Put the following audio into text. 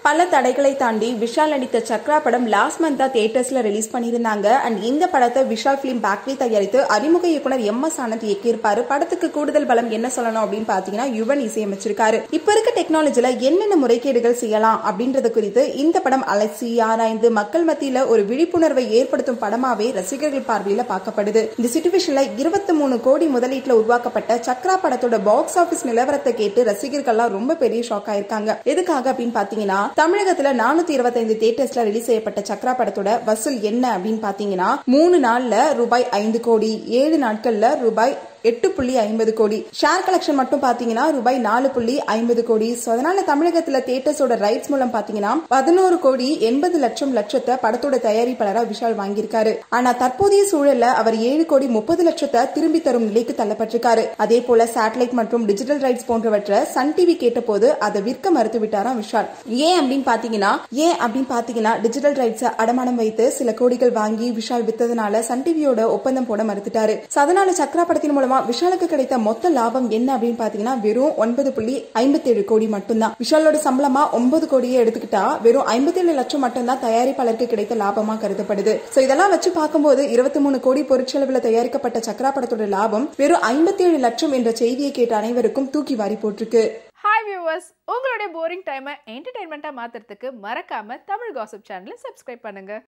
பல தடைகளை தாண்டி விஷால் நடித்த சக்ரா படம் லாஸ்ட் மந்த் தான் தியேட்டர்ஸ்ல ரிலீஸ் பண்ணியிருந்தாங்க அண்ட் இந்த படத்தை விஷால் பிலிம் பேக்கரி தயாரித்து அறிமுக இயக்குனர் எம் எஸ் ஆனந்த் இயக்கியிருப்பாரு படத்துக்கு கூடுதல் பலம் என்ன சொல்லணும் அப்படின்னு பாத்தீங்கன்னா யுவன் இசையமைச்சிருக்காரு இப்ப இருக்க டெக்னாலஜில என்னென்ன முறைகேடுகள் செய்யலாம் அப்படின்றது குறித்து இந்த படம் அலசி ஆராய்ந்து மக்கள் மத்தியில ஒரு விழிப்புணர்வை ஏற்படுத்தும் படமாவே ரசிகர்கள் பார்வையில பார்க்கப்படுது இந்த சிச்சுவேஷன்ல இருபத்தி மூணு கோடி முதலீட்டுல உருவாக்கப்பட்ட சக்ரா படத்தோட பாக்ஸ் ஆபீஸ் நிலவரத்தை கேட்டு ரசிகர்கள்லாம் ரொம்ப பெரிய ஷாக் ஆயிருக்காங்க எதுக்காக அப்படின்னு பாத்தீங்கன்னா தமிழகத்துல நானூத்தி இருபத்தைந்து தியேட்டர்ஸ்ல ரிலீஸ் செய்யப்பட்ட சக்ரா படத்தோட வசூல் என்ன அப்படின்னு பாத்தீங்கன்னா மூணு நாள்ல ரூபாய் ஐந்து கோடி ஏழு நாட்கள்ல ரூபாய் எட்டு புள்ளி ஐம்பது கோடி ஷேர் கலெக்ஷன் மட்டும் பாத்தீங்கன்னா ரூபாய் நாலு புள்ளி ஐம்பது கோடி சோ அதனால தமிழகத்துல தியேட்டர்ஸோட ரைட்ஸ் மூலம் பாத்தீங்கன்னா பதினோரு கோடி எண்பது லட்சம் லட்சத்தை படத்தோட தயாரிப்பாளரா விஷால் வாங்கியிருக்காரு ஆனா தற்போதைய சூழல்ல அவர் ஏழு கோடி முப்பது லட்சத்தை திரும்பி தரும் நிலைக்கு தள்ளப்பட்டிருக்காரு அதே போல சேட்டலைட் மற்றும் டிஜிட்டல் ரைட்ஸ் போன்றவற்றை சன் டிவி கேட்டபோது அதை விற்க மறுத்து விட்டாராம் விஷால் ஏன் அப்படின்னு பாத்தீங்கன்னா ஏன் அப்படின்னு பாத்தீங்கன்னா டிஜிட்டல் ரைட்ஸ் அடமானம் வைத்து சில கோடிகள் வாங்கி விஷால் வித்ததுனால சன் டிவியோட ஒப்பந்தம் போட மறுத்துட்டாரு So அதனால சக்ரா படத்தின் மூலமா விஷாலுக்கு கிடைத்த மொத்த லாபம் என்ன அப்படின்னு பாத்தீங்கன்னா வெறும் ஒன்பது புள்ளி ஐம்பத்தி ஏழு கோடி மட்டும்தான் விஷாலோட சம்பளமா ஒன்பது கோடியே எடுத்துக்கிட்டா வெறும் ஐம்பத்தி ஏழு லட்சம் மட்டும்தான் தயாரிப்பாளருக்கு கிடைத்த லாபமா கருதப்படுது சோ இதெல்லாம் வச்சு பார்க்கும்போது இருபத்தி மூணு கோடி பொருட்செலவுல தயாரிக்கப்பட்ட சக்ரா படத்தோட லாபம் வெறும் ஐம்பத்தி ஏழு லட்சம் என்ற செய்தியை கேட்ட அனைவருக்கும் தூக்கி வாரி போட்டிருக்கு ஹாய் வியூவர்ஸ் உங்களுடைய போரிங் டைமை என்டர்டைன்மெண்ட்டாக மாற்றுறதுக்கு மறக்காம தமிழ் காசிப் சேனலை சப்ஸ்கிரைப் பண்ணுங்க